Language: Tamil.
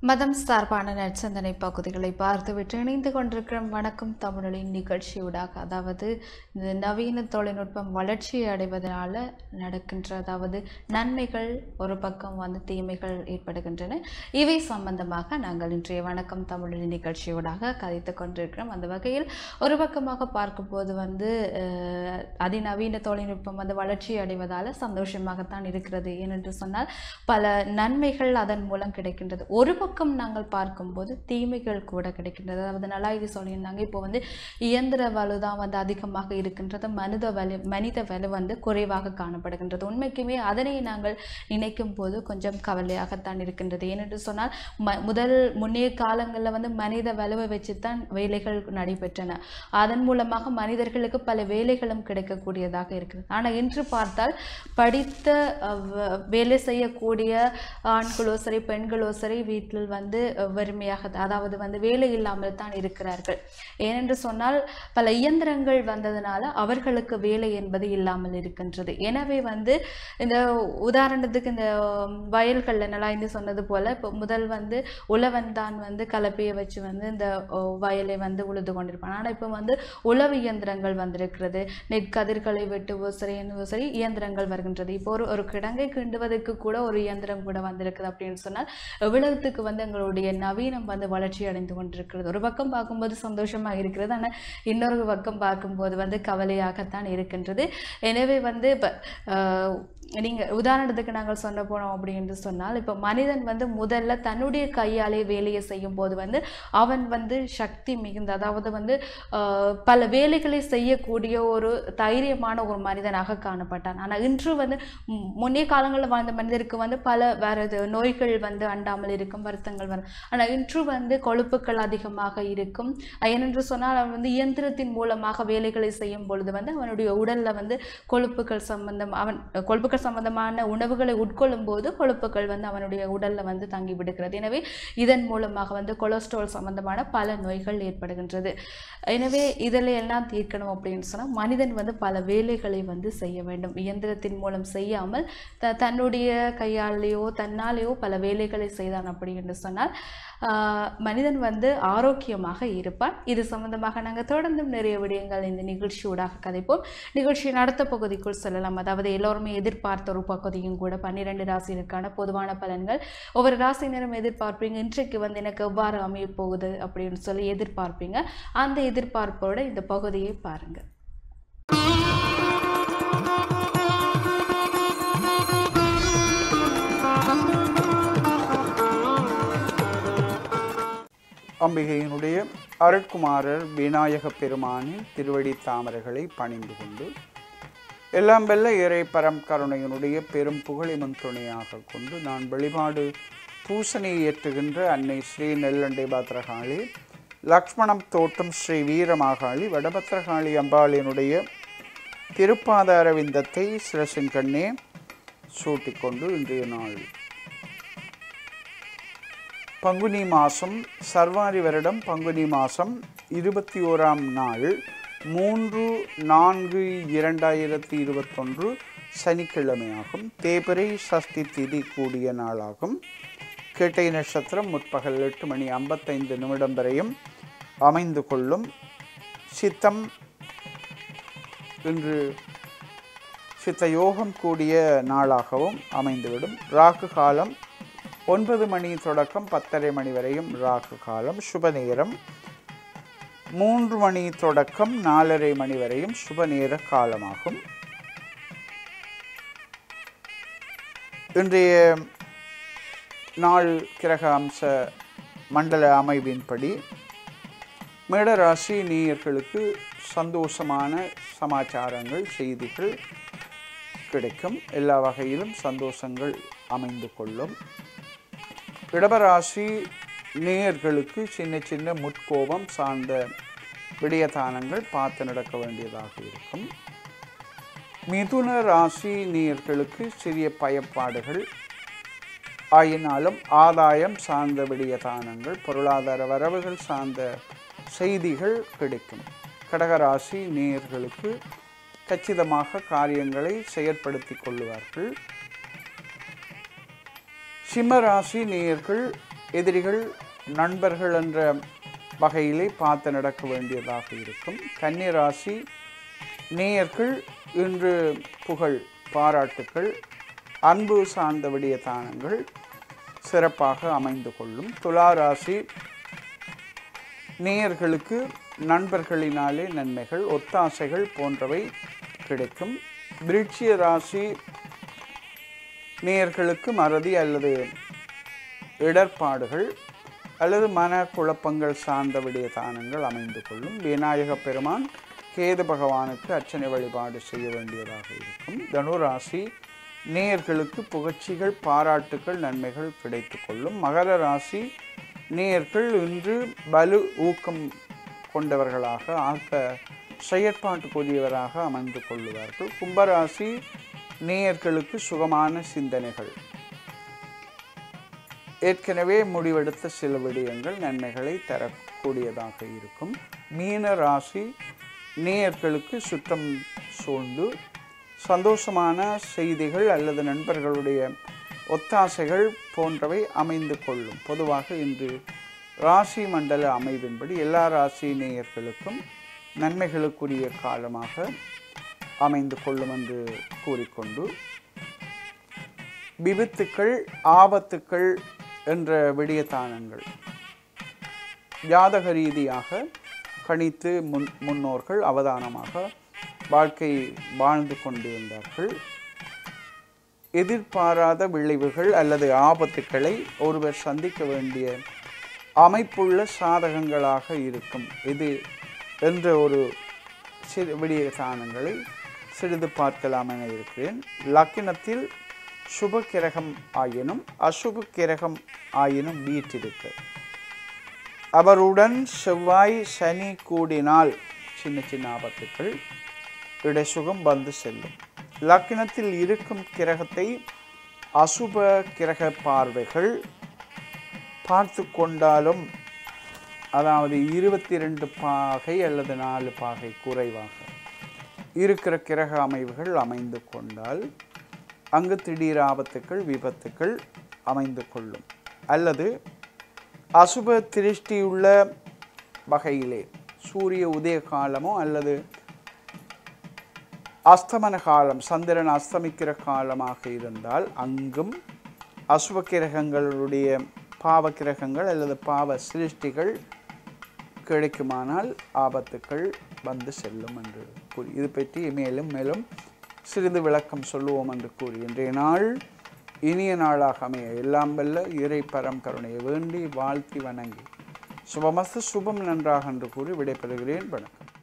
மதம் சார்பான நற்சந்தனை பகுதிகளை பார்த்துவிட்டு இணைந்து கொண்டிருக்கிற வணக்கம் தமிழொலியின் நிகழ்ச்சியூடாக அதாவது இந்த நவீன தொழில்நுட்பம் வளர்ச்சி அடைவதனால நடக்கின்ற அதாவது நன்மைகள் ஒரு பக்கம் வந்து தீமைகள் ஏற்படுகின்றன இவை சம்பந்தமாக நாங்கள் இன்றைய வணக்கம் தமிழொலி நிகழ்ச்சியூடாக கதைத்து கொண்டிருக்கிறோம் அந்த வகையில் ஒரு பக்கமாக பார்க்கும்போது வந்து அஹ், அதிநவீன தொழில்நுட்பம் வந்து வளர்ச்சி அடைவதால் சந்தோஷமாகத்தான் இருக்கிறது ஏனென்று சொன்னால் பல நன்மைகள் அதன் மூலம் கிடைக்கின்றது ஒரு பக்கம் நாங்கள் பார்க்கும்போது தீமைகள் கூட கிடைக்கின்றது அதாவது நலாயுதி சொல்லியிருந்தாங்க இப்போ வந்து இயந்திர வலு தான் வந்து அதிகமாக இருக்கின்றது மனித வலு மனித வலு வந்து குறைவாக காணப்படுகின்றது உண்மைக்குமே அதனை நாங்கள் நினைக்கும் போது கொஞ்சம் கவலையாகத்தான் இருக்கின்றது ஏனென்று சொன்னால் ம முதல் முன்னைய காலங்களில் வந்து மனித வலுவை வச்சுத்தான் வேலைகள் நடைபெற்றன அதன் மூலமாக மனிதர்களுக்கு பல வேலைகளும் கிடைக்கக்கூடியதாக இருக்குது ஆனால் இன்று பார்த்தால் படித்த அஹ், வ- வேலை செய்யக்கூடிய ஆண்களோ சரி பெண்களோ சரி வீட்டில் வந்து அஹ், வறுமையாக அதாவது வந்து வேலை இல்லாமல் தான் இருக்கிறார்கள் ஏனென்று சொன்னால் பல இயந்திரங்கள் வந்ததுனால அவர்களுக்கு வேலை என்பது இல்லாமல் இருக்கின்றது எனவே வந்து இந்த உதாரணத்துக்கு இந்த வயல்களில் நல்லா இருந்து சொன்னது போல இப்போ முதல் வந்து உழவன் தான் வந்து கலப்பையை வச்சு வந்து இந்த ஓ, வயலை வந்து உழுது கொண்டிருப்பான் ஆனால் இப்போ வந்து உழவு இயந்திரங்கள் வந்திருக்கிறது நெற்கதிர்களை வெட்டுவோ சரி என்னவோ சரி இயந்திரங்கள் வருகின்றது இப்போ ஒரு ஒரு கிடங்கை கிண்டுவதற்கு கூட ஒரு இயந்திரம் கூட வந்திருக்குது அப்படின்னு சொன்னால் எவ்வளவுத்துக்கு வந்து எங்களுடைய நவீனம் வந்து வளர்ச்சி அடைந்து கொண்டிருக்கிறது ஒரு பக்கம் பார்க்கும்போது சந்தோஷமாக இருக்கிறது ஆனால் இன்னொரு பக்கம் பார்க்கும்போது வந்து கவலையாகத்தான் இருக்கின்றது எனவே வந்து இப்போ நீங்கள் உதாரணத்துக்கு நாங்கள் சொன்ன போனோம் அப்படின்னு சொன்னால் இப்போ மனிதன் வந்து முதல்ல தன்னுடைய கையாலே வேலையை செய்யும் போது வந்து அவன் வந்து சக்தி மிகுந்த அதாவது வந்து ஆஹ், பல வேலைகளை செய்யக்கூடிய ஒரு தைரியமான ஒரு மனிதனாக காணப்பட்டான் ஆனால் இன்று வந்து ம், முன்னைய காலங்களில் வாழ்ந்த மனிதருக்கு வந்து பல வேற இது நோய்கள் வந்து அண்டாமல் இருக்கும் வருத்தங்கள் வரும் ஆனால் இன்று வந்து கொழுப்புக்கள் அதிகமாக இருக்கும் ஏனென்று சொன்னால் அவன் வந்து இயந்திரத்தின் மூலமாக வேலைகளை செய்யும் பொழுது வந்து அவனுடைய உடல்ல வந்து கொழுப்புகள் சம்பந்தம் அவன் கொழுப்புகள் சம்பந்தமான உணவுகளை உட்கொள்ளும் போது கொழுப்புகள் வந்து அவனுடைய உடல்ல வந்து தங்கி விடுகிறது எனவே இதன் மூலமாக வந்து கொலஸ்ட்ரால் சம்பந்தமான பல நோய்கள் ஏற்படுகின்றது எனவே இதில் எல்லாம் தீர்க்கணும் அப்படின்னு சொன்னால் மனிதன் வந்து பல வேலைகளை வந்து செய்ய வேண்டும் இயந்திரத்தின் மூலம் செய்யாமல் த தன்னுடைய கையாலேயோ தன்னாலேயோ பல வேலைகளை செய்தான் அப்படி என்று சொன்னால் ஆஹ், மனிதன் வந்து ஆரோக்கியமாக இருப்பான் இது சம்பந்தமாக நாங்கள் தொடர்ந்தும் நிறைய விடயங்கள் இந்த நிகழ்ச்சியூடாக கதைப்போம் நிகழ்ச்சியின் அடுத்த பகுதிக்குள் செல்லலாம் அதாவது எல்லோருமே எதிர்பார்த்த ஒரு பகுதியும் கூட பன்னிரெண்டு ராசியினருக்கான பொதுவான பலன்கள் ஒவ்வொரு ராசியினரும் எதிர்பார்ப்பீங்க இன்றைக்கு வந்து எனக்கு எவ்வாறு அமைய போகுது அப்படின்னு சொல்லி எதிர்பார்ப்பீங்க அந்த எதிர்பார்ப்போட இந்த பகுதியை பாருங்க அம்பிகையினுடைய அருட்குமாரர் விநாயக பெருமானின் திருவடி தாமரைகளை பணிந்து கொண்டு எல்லாம் வெல்ல இறை பரம் கருணையினுடைய பெரும் புகழிமன் துணையாக கொண்டு நான் வழிபாடு பூசனை ஏற்றுகின்ற அன்னை ஸ்ரீ நெல்லண்டை பத்ரகாளி லக்ஷ்மணம் தோட்டம் ஸ்ரீ வீரமாகாளி வடபத்ரகாளி அம்பாளினுடைய திருப்பாதார விந்தத்தை சிரசின் கண்ணே சூட்டிக்கொண்டு இன்றைய நாள் பங்குனி மாதம் சர்வாரி வருடம் பங்குனி மாதம் இருபத்தி ஓராம் நாள் மூன்று நான்கு இரண்டாயிரத்தி இருபத்தொன்று சனிக்கிழமையாகும் தேபிரை சஷ்டி திதி கூடிய நாளாகும் கேட்டை நட்சத்திரம் முற்பகல் எட்டு மணி ஐம்பத்தைந்து நிமிடம் வரையும் அமைந்து கொள்ளும் சித்தம் இன்று சித்த யோகம் கூடிய நாளாகவும் அமைந்துவிடும் ராகு காலம் ஒன்பது மணி தொடக்கம் பத்தரை மணி வரையும் ராகு காலம் சுப நேரம் மூன்று மணி தொடக்கம் நாலரை மணி வரையும் சுப நேர காலமாகும் இன்றைய நாள் கிரக அம்ச மண்டல அமைவின்படி மேடராசி நேயர்களுக்கு சந்தோஷமான சமாச்சாரங்கள் செய்திகள் கிடைக்கும் எல்லா வகையிலும் சந்தோஷங்கள் அமைந்து கொள்ளும் இடபராசி நேயர்களுக்கு சின்ன சின்ன முட்கோபம் சார்ந்த விடயதானங்கள் பார்த்து நடக்க வேண்டியதாக இருக்கும் மிதுன ராசி நேயர்களுக்கு சிறிய பயப்பாடுகள் ஆயினாலும் ஆதாயம் சார்ந்த விடயதானங்கள் பொருளாதார வரவுகள் சார்ந்த செய்திகள் கிடைக்கும் கடகராசி நேயர்களுக்கு கச்சிதமாக காரியங்களை செயற்படுத்திக் கொள்ளுவார்கள் சிம்ம ராசி நேயர்கள் எதிரிகள் நண்பர்கள் என்ற வகையிலே பார்த்து நடக்க வேண்டியதாக இருக்கும் கன்னி ராசி நேயர்கள் இன்று புகழ் பாராட்டுக்கள் அன்பு சார்ந்த விடிய தானங்கள் சிறப்பாக அமைந்து கொள்ளும் துலா ராசி நேயர்களுக்கு நண்பர்களினாலே நன்மைகள் ஒத்தாசைகள் போன்றவை கிடைக்கும் விருட்சிய ராசி நேயர்களுக்கு மறதி அல்லது இடர்பாடுகள் அல்லது மன குழப்பங்கள் சார்ந்த விடிய தானங்கள் அமைந்து கொள்ளும் விநாயக பெருமான் கேது பகவானுக்கு அர்ச்சனை வழிபாடு செய்ய வேண்டியதாக இருக்கும் தனுராசி நேயர்களுக்கு புகழ்ச்சிகள் பாராட்டுக்கள் நன்மைகள் கிடைத்து கொள்ளும் மகர ராசி நேயர்கள் இன்று பலு ஊக்கம் கொண்டவர்களாக ஆக்க செயற்பாட்டுக்குரியவராக அமர்ந்து கொள்ளுவார்கள் கும்பராசி நேயர்களுக்கு சுகமான சிந்தனைகள் ஏற்கனவே முடிவெடுத்த சில விடயங்கள் நன்மைகளை தரக்கூடியதாக இருக்கும் மீன ராசி நேயர்களுக்கு சுற்றம் சூழ்ந்து சந்தோஷமான செய்திகள் அல்லது நண்பர்களுடைய ஒத்தாசைகள் போன்றவை அமைந்து கொள்ளும் பொதுவாக இன்று ராசி மண்டல அமைவின்படி எல்லா ராசி நேயர்களுக்கும் நன்மைகளுக்குரிய காலமாக அமைந்து கொள்ளும் என்று கூறிக்கொண்டு விபத்துக்கள் ஆபத்துக்கள் என்ற விடியத்தானங்கள் ஜாதக ரீதியாக கணித்து முன் முன்னோர்கள் அவதானமாக வாழ்க்கை வாழ்ந்து கொண்டிருந்தார்கள் எதிர்பாராத விளைவுகள் அல்லது ஆபத்துக்களை ஒருவர் சந்திக்க வேண்டிய அமைப்புள்ள சாதகங்களாக இருக்கும் இது என்ற ஒரு சிறு விடிய தானங்களை சிறிது பார்க்கலாம் என இருக்கிறேன் லக்கினத்தில் சுப கிரகம் ஆயினும் அசுப கிரகம் ஆயினும் வீட்டிருக்கு அவருடன் செவ்வாய் சனி கூடினால் சின்ன சின்ன ஆபத்துக்கள் இடைசுகம் வந்து செல்லும் லக்கினத்தில் இருக்கும் கிரகத்தை அசுப கிரக பார்வைகள் பார்த்து கொண்டாலும் அதாவது இருபத்தி ரெண்டு பாகை அல்லது நாலு பாகை குறைவாக இருக்கிற கிரக அமைவுகள் அமைந்து கொண்டால் அங்கு திடீர் ஆபத்துக்கள் விபத்துக்கள் அமைந்து கொள்ளும் அல்லது அசுப திருஷ்டியுள்ள வகையிலே சூரிய உதய காலமோ அல்லது அஸ்தமன காலம் சந்திரன் அஸ்தமிக்கிற காலமாக இருந்தால் அங்கும் அசுப கிரகங்களுடைய பாவ கிரகங்கள் அல்லது பாவ சிருஷ்டிகள் கிடைக்குமானால் ஆபத்துக்கள் வந்து செல்லும் என்று கூறி இது பற்றி மேலும் மேலும் சிறிது விளக்கம் சொல்லுவோம் என்று கூறி இன்றைய நாள் இனிய நாளாக அமைய எல்லாம் வல்ல இறை பரம் கருணையை வேண்டி வாழ்த்தி வணங்கி சுபமஸ்து சுபம் நன்றாக என்று கூறி விடைபெறுகிறேன் வணக்கம்